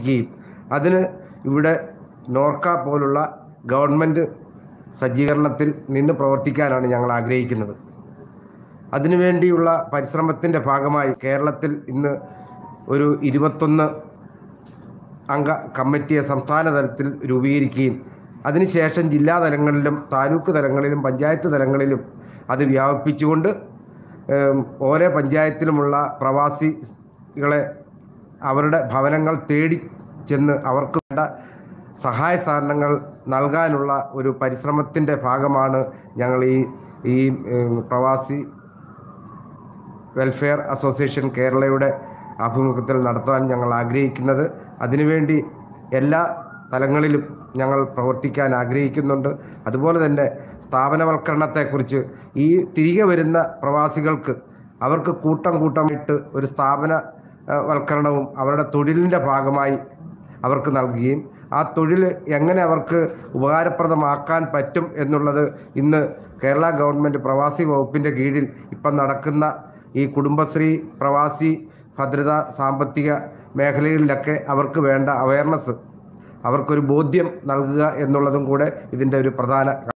പ്രവർത്തിക്കുകയും അതിന് ഇവിടെ നോർക്ക പോലുള്ള ഗവൺമെൻറ് സജ്ജീകരണത്തിൽ നിന്ന് പ്രവർത്തിക്കാനാണ് ഞങ്ങൾ ആഗ്രഹിക്കുന്നത് അതിനുവേണ്ടിയുള്ള പരിശ്രമത്തിൻ്റെ ഭാഗമായി കേരളത്തിൽ ഇന്ന് ഒരു ഇരുപത്തൊന്ന് അംഗ കമ്മിറ്റിയെ സംസ്ഥാന തലത്തിൽ രൂപീകരിക്കുകയും അതിനുശേഷം ജില്ലാ തലങ്ങളിലും താലൂക്ക് തലങ്ങളിലും പഞ്ചായത്ത് തലങ്ങളിലും അത് വ്യാപിപ്പിച്ചുകൊണ്ട് ഏം, ഓരോ പഞ്ചായത്തിലുമുള്ള പ്രവാസികളെ അവരുടെ ഭവനങ്ങൾ തേടി ചെന്ന് അവർക്ക് വേണ്ട സഹായ സഹകരണങ്ങൾ നൽകാനുള്ള ഒരു പരിശ്രമത്തിൻ്റെ ഭാഗമാണ് ഞങ്ങൾ ഈ ഈ ഏം, പ്രവാസി വെൽഫെയർ അസോസിയേഷൻ കേരളയുടെ ആഭിമുഖ്യത്തിൽ നടത്താൻ ഞങ്ങൾ ആഗ്രഹിക്കുന്നത് അതിനുവേണ്ടി എല്ലാ തലങ്ങളിലും ഞങ്ങൾ പ്രവർത്തിക്കാൻ ആഗ്രഹിക്കുന്നുണ്ട് അതുപോലെ തന്നെ സ്ഥാപനവൽക്കരണത്തെക്കുറിച്ച് ഈ തിരികെ വരുന്ന പ്രവാസികൾക്ക് അവർക്ക് കൂട്ടം കൂട്ടമിട്ട് ഒരു സ്ഥാപന ആ, വൽക്കരണവും അവരുടെ തൊഴിലിൻ്റെ ഭാഗമായി അവർക്ക് നൽകുകയും ആ തൊഴിൽ എങ്ങനെ അവർക്ക് ഉപകാരപ്രദമാക്കാൻ പറ്റും എന്നുള്ളത് ഇന്ന് കേരള ഗവൺമെൻറ് പ്രവാസി വകുപ്പിൻ്റെ കീഴിൽ ഇപ്പം നടക്കുന്ന ഈ കുടുംബശ്രീ പ്രവാസി ഭദ്രത സാമ്പത്തിക മേഖലകളിലൊക്കെ അവർക്ക് വേണ്ട അവയർനെസ് അവർക്കൊരു ബോധ്യം നൽകുക എന്നുള്ളതും കൂടെ ഇതിൻ്റെ ഒരു പ്രധാന